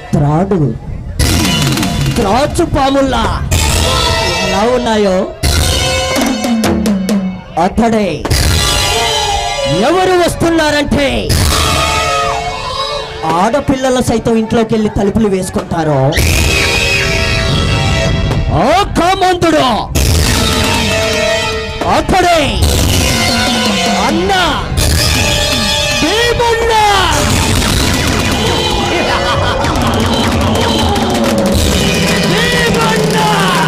త్రాడు త్రాచు పాముల్లా ఎలా ఉన్నాయో అతడే ఎవరు వస్తున్నారంటే ఆడపిల్లలు సైతం ఇంట్లోకి వెళ్ళి తలుపులు వేసుకుంటారో ఆ కామంతుడు అతడే అన్న భీమన్న భీమన్న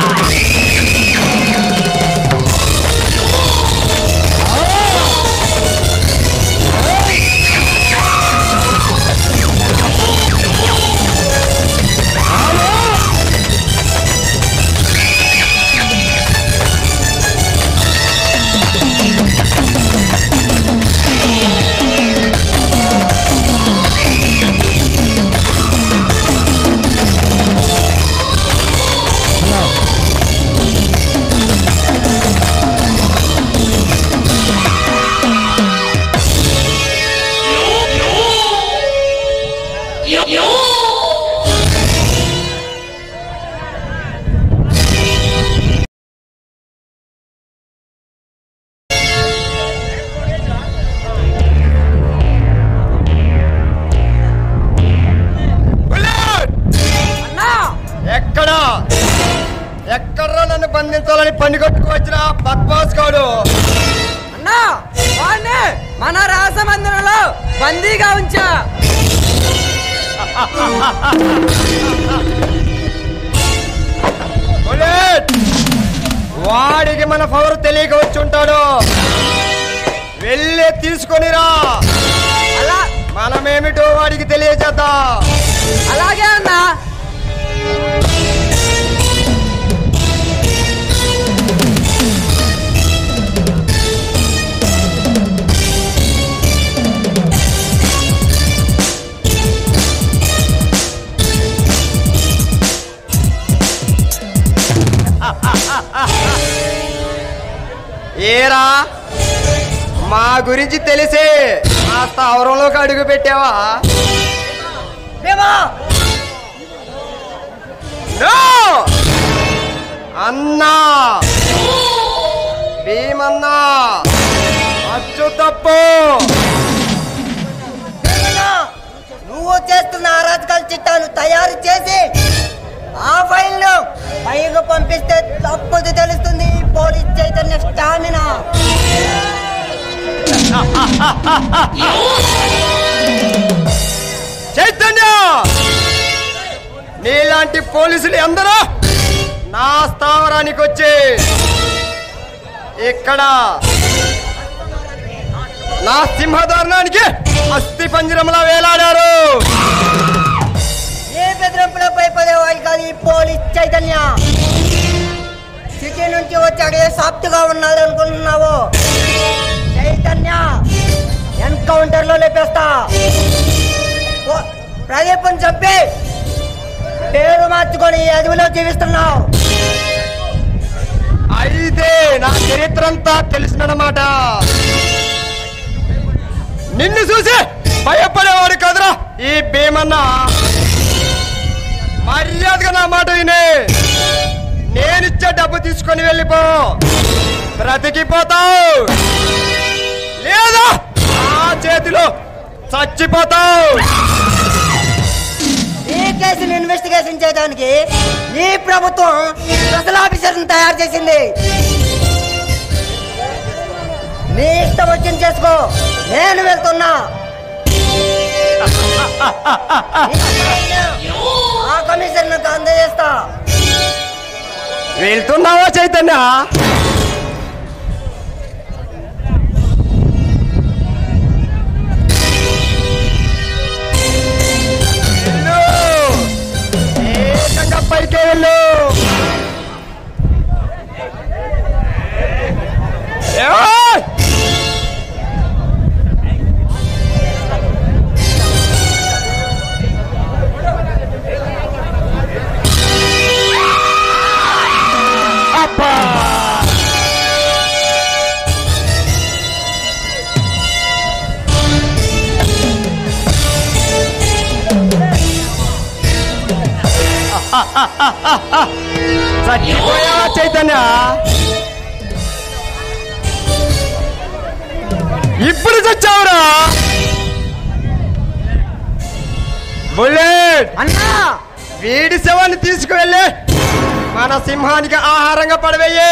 బుల్లెట్! ఎక్కడ ఎక్కడ్రా నన్ను బంధించాలని పని కొట్టుకు వచ్చిన బద్మాస్ గాడు అన్నా వాడిని మన రాసమందిరంలో బందీగా ఉంచా బుల్లెట్! వాడికి మన పవర్ తెలియక వచ్చి ఉంటాడు వెళ్ళి తీసుకొనిరా అలా మనమేమిటో వాడికి తెలియజేద్దాం అలాగే అన్నా ఏరా మా గురించి తెలిసి మా స్థావరంలోకి అడుగు పెట్టావా నో! అన్నా భీమన్నా అచ్చు తప్పు నువ్వు చేస్తున్న అరాచకాల చిట్టాను తయారు చేసి ఆ ఫైల్ ను పైకి పంపిస్తే తప్పదు తెలుస్తుంది ఈ పోలీస్ చైతన్య స్టామినా చైతన్య నీలాంటి పోలీసులు ఎందరో నా స్థావరానికి వచ్చి ఇక్కడ నా సింహధారణానికి అస్థి పంజరంలా వేలాడారు ఏ బెదిరింపులో భయపడేవాడు కాదు ఈ పోలీస్ చైతన్య సిటీ నుంచి వచ్చాడు ఏ సాఫ్ట్గా ఉన్నాడు అనుకుంటున్నావు చైతన్య ఎన్కౌంటర్ లో లేపేస్తా ఓ, ప్రదీప్ని చంపి పేరు మార్చుకొని ఈ అడవిలో జీవిస్తున్నావు అయితే నా చరిత్ర అంతా తెలిసినమాట నిన్ను చూసి భయపడేవాడు కదరా ఈ భీమన్న మర్యాదగా నా మాట వినే నేనిచ్చే డబ్బు తీసుకొని వెళ్ళిపో బ్రతికిపోతావు లేదా ఆ చేతిలో చచ్చిపోతావు ఈ కేసును ఇన్వెస్టిగేషన్ చేయడానికి ఈ ప్రభుత్వం స్పెషల్ ఆఫీసర్ తయారు చేసింది నీ ఇష్టం వచ్చింది చేసుకో నేను వెళ్తున్నా ఆ కమిషన్ నాకు అందజేస్తా వెళ్తున్నావా చైతన్య వెళ్ళు. ఏకంగా పైకే వెళ్ళు ఏయ్! అబ్బా చచ్చిపోయా చైతన్య ఇప్పుడు చచ్చావురా బుల్లెట్ అన్నా వీడి శవాన్ని తీసుకువెళ్ళి మన సింహానికి ఆహారంగా పడవేయి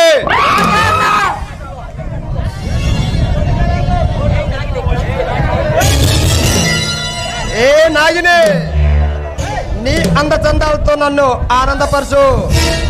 ఏ నాగిని నీ అందచందాలతో నన్ను ఆనందపరచు